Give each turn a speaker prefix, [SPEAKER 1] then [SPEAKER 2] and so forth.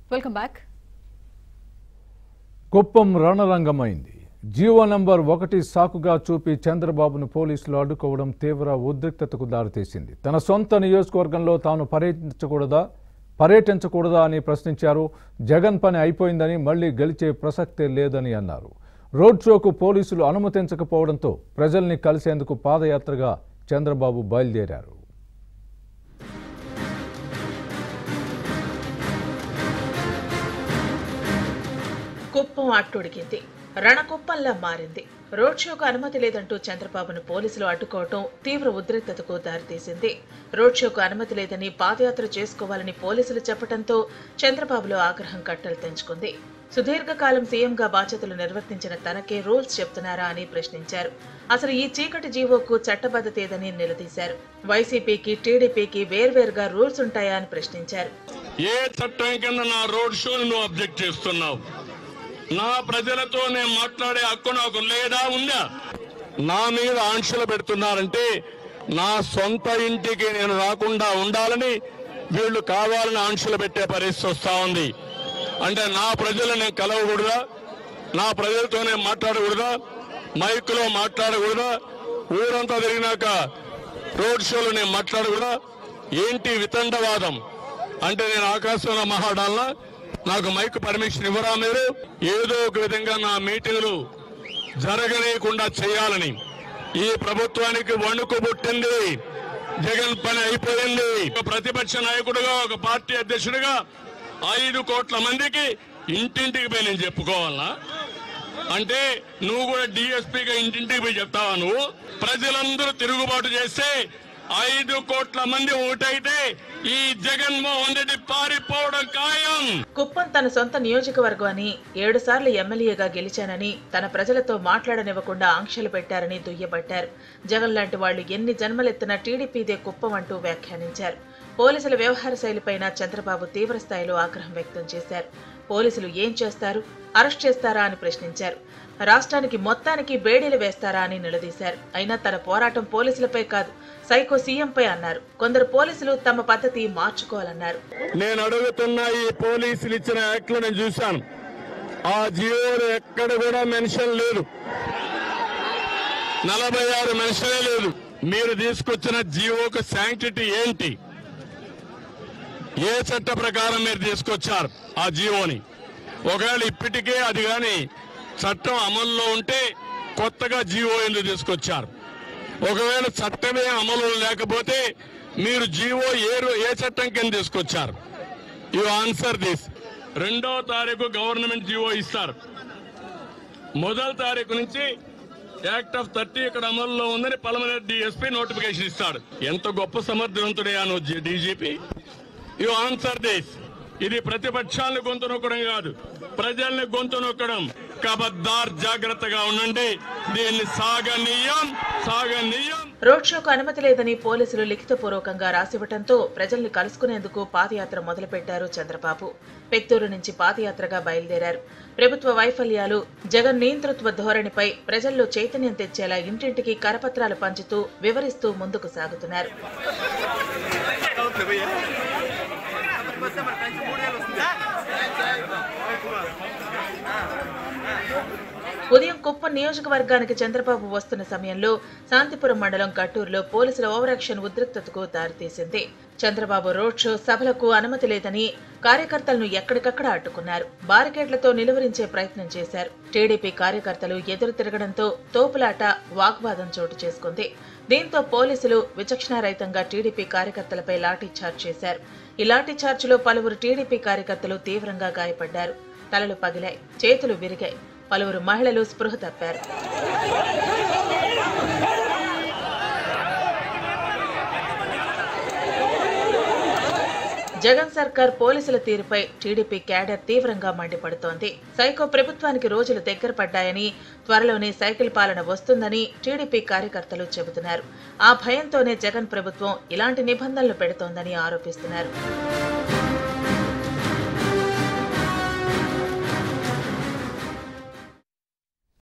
[SPEAKER 1] welcome back
[SPEAKER 2] Kuppam రణరంగమైంది GO number ఒకటి సాకుగా చూపి చంద్రబాబును పోలీసులు అడ్డుకోవడం తీవ్ర ఉద్రిక్తతకు దారితీసింది తన సొంత నియోజకవర్గంలో తాను పర్యటించకూడదా పర్యటించకూడదా అని ప్రశ్నించారు జగన్ పని అయిపోయిందని మళ్లీ గెలిచే ప్రసక్తే లేదని అన్నారు రోడ్ షోకు పోలీసులు అనుమతించకపోవడంతో ప్రజల్ని కలిసేందుకు పాదయాత్రగా చంద్రబాబు బయలుదేరారు
[SPEAKER 3] కుప్పం అట్టుడికింది రణకుప్పంలా మారింది రోడ్ షోకు అనుమతి లేదంటూ చంద్రబాబును పోలీసులు అడ్డుకోవటం తీవ్ర ఉద్రిక్తతకు దారితీసింది రోడ్ షోకు అనుమతి లేదని పాదయాత్ర చేసుకోవాలని పోలీసులు చెప్పడంతో చంద్రబాబులో ఆగ్రహం కట్టలు తెంచుకుంది సుదీర్ఘకాలం సీఎంగా బాధ్యతలు నిర్వర్తించిన తనకే రూల్స్ చెప్తున్నారా అని ప్రశ్నించారు అసలు ఈ చీకటి జీవోకు చట్టబద్ధత ఏదని నిలదీశారు వైసీపీకి టీడీపీకి వేర్వేరుగా రూల్స్ ఉంటాయా అని ప్రశ్నించారు
[SPEAKER 4] ఏ చట్టం కింద నా రోడ్ షోని నువ్వు అబ్జెక్ట్ చేస్తున్నావు నా ప్రజలతో నేను మాట్లాడే హక్కు నాకు లేదా ఉందా నా మీద ఆంక్షలు పెడుతున్నారంటే నా సొంత ఇంటికి నేను రాకుండా ఉండాలని వీళ్ళు కావాలని ఆంక్షలు పెట్టే పరిస్థితి వస్తా ఉంది అంటే నా ప్రజలు నేను కలవకూడదా నా ప్రజలతో నేను మాట్లాడకూడదా మైక్లో మాట్లాడకూడదా ఊరంతా తిరిగినాక రోడ్ షోలో నేను మాట్లాడకూడదా ఏంటి వితండవాదం అంటే నేను ఆకాశంలో మాట్లాడాలనా నాకు మైక్ పర్మిషన్ ఇవ్వరా మీరు ఏదో ఒక విధంగా నా మీటింగులు జరగనీయకుండా చేయాలని ఈ ప్రభుత్వానికి వణుకు పుట్టింది జగన్ పని అయిపోయింది ఒక ప్రతిపక్ష నాయకుడిగా ఒక పార్టీ అధ్యక్షుడిగా ఐదు కోట్ల మందికి ఇంటింటికి పోయి నేను చెప్పుకోవాలనా అంటే నువ్వు కూడా డిఎస్పీగా ఇంటింటికి పోయి చెప్తావా నువ్వు ప్రజలందరూ తిరుగుబాటు చేస్తే ఐదు కోట్ల మంది ఓటైతే ఈ జగన్మోహన్ రెడ్డి పారిపోవడం ఖాయం
[SPEAKER 3] కుప్పం తన సొంత నియోజకవర్గం అని ఏడుసార్లు ఎమ్మెల్యేగా గెలిచానని తన ప్రజలతో మాట్లాడనివ్వకుండా ఆంక్షలు పెట్టారని దుయ్యబట్టారు జగన్ లాంటి వాళ్లు ఎన్ని జన్మలెత్తినా టీడీపీదే కుప్పం అంటూ వ్యాఖ్యానించారు పోలీసుల వ్యవహార శైలిపైన చంద్రబాబు తీవ్ర స్థాయిలో ఆగ్రహం వ్యక్తం చేశారు పోలీసులు ఏం చేస్తారు అరెస్ట్ చేస్తారా అని ప్రశ్నించారు రాష్ట్రానికి మొత్తానికి బేడీలు వేస్తారా అని నిలదీశారు అయినా తన పోరాటం పోలీసులపై కాదు సైకో సీఎంపై అన్నారు కొందరు పోలీసులు తమ పద్ధతి మార్చుకోవాలన్నారు
[SPEAKER 4] నేను అడుగుతున్న ఈ పోలీసులు ఇచ్చిన యాక్ట్లు నేను చూశాను ఆ జియోలో ఎక్కడ కూడా మెన్షన్ లేదు నలభై ఆరు మెన్షనే లేదు మీరు తీసుకొచ్చిన జియోకు శాంక్టిటీ ఏంటి ఏ చట్ట ప్రకారం మీరు తీసుకొచ్చారు ఆ జియోని ఒకవేళ ఇప్పటికే అది కానీ చట్టం అమల్లో ఉంటే కొత్తగా జియో ఎందుకు తీసుకొచ్చారు ఒకవేళ చట్టమే అమలు లేకపోతే మీరు జీవో ఏ రో- ఏ చట్టం కింద తీసుకొచ్చారు యు ఆన్సర్ దిస్ రెండో తారీఖు గవర్నమెంట్ జీవో ఇస్తారు మొదటి తారీఖు నుంచి యాక్ట్ ఆఫ్ థర్టీ ఇక్కడ అమల్లో ఉందని పలమనేరు డిఎస్పీ నోటిఫికేషన్ ఇస్తాడు ఎంత గొప్ప సమర్థవంతుడయ్యా నువ్వు డీజీపీ యు ఆన్సర్ దిస్ ఇది ప్రతిపక్షాలను గొంతు నొక్కడం కాదు ప్రజల్ని గొంతు నొక్కడం కబద్దార్ జాగ్రత్తగా ఉండండి దీన్ని సాగనీయం సాగనీయం
[SPEAKER 3] రోడ్ షోకు అనుమతి లేదని పోలీసులు లిఖితపూర్వకంగా రాసివ్వటంతో ప్రజల్ని కలుసుకునేందుకు పాదయాత్ర మొదలుపెట్టారు చంద్రబాబు పెత్తూరు నుంచి పాదయాత్రగా బయలుదేరారు ప్రభుత్వ వైఫల్యాలు జగన్ నియంతృత్వ ధోరణిపై ప్రజల్లో చైతన్యం తెచ్చేలా ఇంటింటికి కరపత్రాలు పంచుతూ వివరిస్తూ ముందుకు సాగుతున్నారు ఉదయం కుప్పం నియోజకవర్గానికి చంద్రబాబు వస్తున్న సమయంలో శాంతిపురం మండలం కట్టూరులో పోలీసుల ఓవరాక్షన్ ఉద్రిక్తతకు దారితీసింది చంద్రబాబు రోడ్ షో సభలకు అనుమతి లేదని కార్యకర్తలను ఎక్కడికక్కడ అడ్డుకున్నారు బారికేడ్లతో నిలువరించే ప్రయత్నం చేశారు టీడీపీ కార్యకర్తలు ఎదురు తిరగడంతో తోపులాట వాగ్వాదం చోటు చేసుకుంది దీంతో పోలీసులు విచక్షణారహితంగా టీడీపీ కార్యకర్తలపై లాఠీ చార్జ్ చేశారు ఈ లాఠీ చార్జ్లో పలువురు టీడీపీ కార్యకర్తలు తీవ్రంగా గాయపడ్డారు తలలు పగిలాయి చేతులు విరిగాయి పలువురు మహిళలు స్పృహ తప్పారు జగన్ సర్కార్ పోలీసుల తీరుపై టీడీపీ క్యాడర్ తీవ్రంగా మండిపడుతోంది సైకో ప్రభుత్వానికి రోజులు దగ్గర పడ్డాయని త్వరలోనే సైకిల్ పాలన వస్తుందని టీడీపీ కార్యకర్తలు చెబుతున్నారు ఆ భయంతోనే జగన్ ప్రభుత్వం ఇలాంటి నిబంధనలు పెడుతోందని ఆరోపిస్తున్నారు